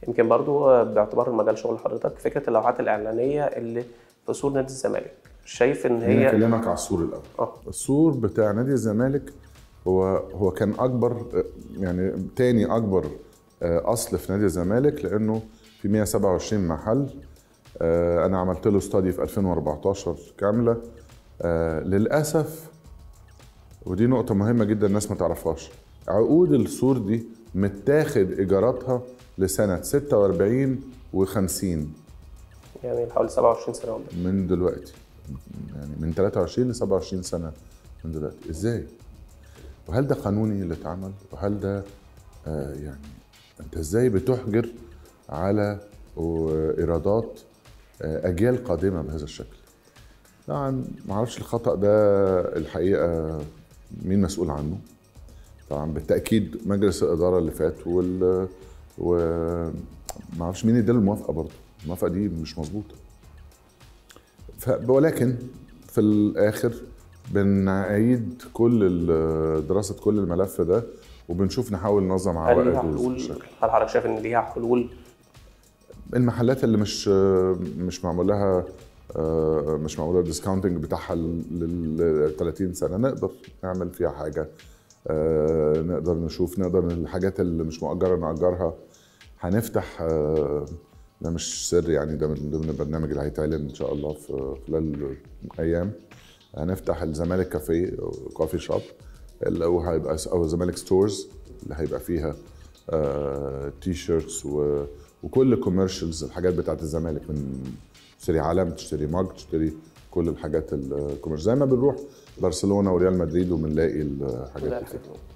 يمكن برضو باعتبار المجال شغل حضرتك فكره اللوحات الاعلانيه اللي في سور نادي الزمالك شايف ان خليني هي اكلمك على السور الاول اه السور بتاع نادي الزمالك هو هو كان اكبر يعني تاني اكبر آه، اصل في نادي الزمالك لانه في 127 محل آه، انا عملت له استادي في 2014 كامله آه، للاسف ودي نقطه مهمه جدا الناس ما تعرفهاش عقود السور دي متاخد ايجاراتها لسنه 46 و50 يعني حوالي 27 سنه قدام من دلوقتي يعني من 23 ل 27 سنه من دلوقتي ازاي وهل ده قانوني اللي اتعمل وهل ده آه يعني انت ازاي بتحجر على ايرادات آه اجيال قادمه بهذا الشكل طبعا ما اعرفش الخطا ده الحقيقه مين مسؤول عنه طبعا بالتاكيد مجلس الاداره اللي فات وال و ما اعرفش مين اداله الموافقه برضه الموافقه دي مش مظبوطه ف- ولكن في الاخر بنعيد كل ال- دراسه كل الملف ده وبنشوف نحاول ننظم هل ليها عوائده حلول بشكل هل حضرتك شايف ان ليها حلول المحلات اللي مش مش معمول لها آه، مش معمول لها الديسكاونتنج بتاعها لل 30 سنه نقدر نعمل فيها حاجه آه، نقدر نشوف نقدر الحاجات اللي مش مؤجره نأجرها هنفتح آه، ده مش سر يعني ده من ضمن البرنامج اللي هيتعلن ان شاء الله في خلال ايام هنفتح الزمالك كافيه كوفي شوب اللي هو هيبقى او الزمالك ستورز اللي هيبقى فيها تي شيرتس وكل كوميرشالز الحاجات بتاعت الزمالك من تشتري علم تشتري مج تشتري كل الحاجات الكوميرشال زي ما بنروح برشلونه وريال مدريد وبنلاقي الحاجات لا دي الحاجات دي؟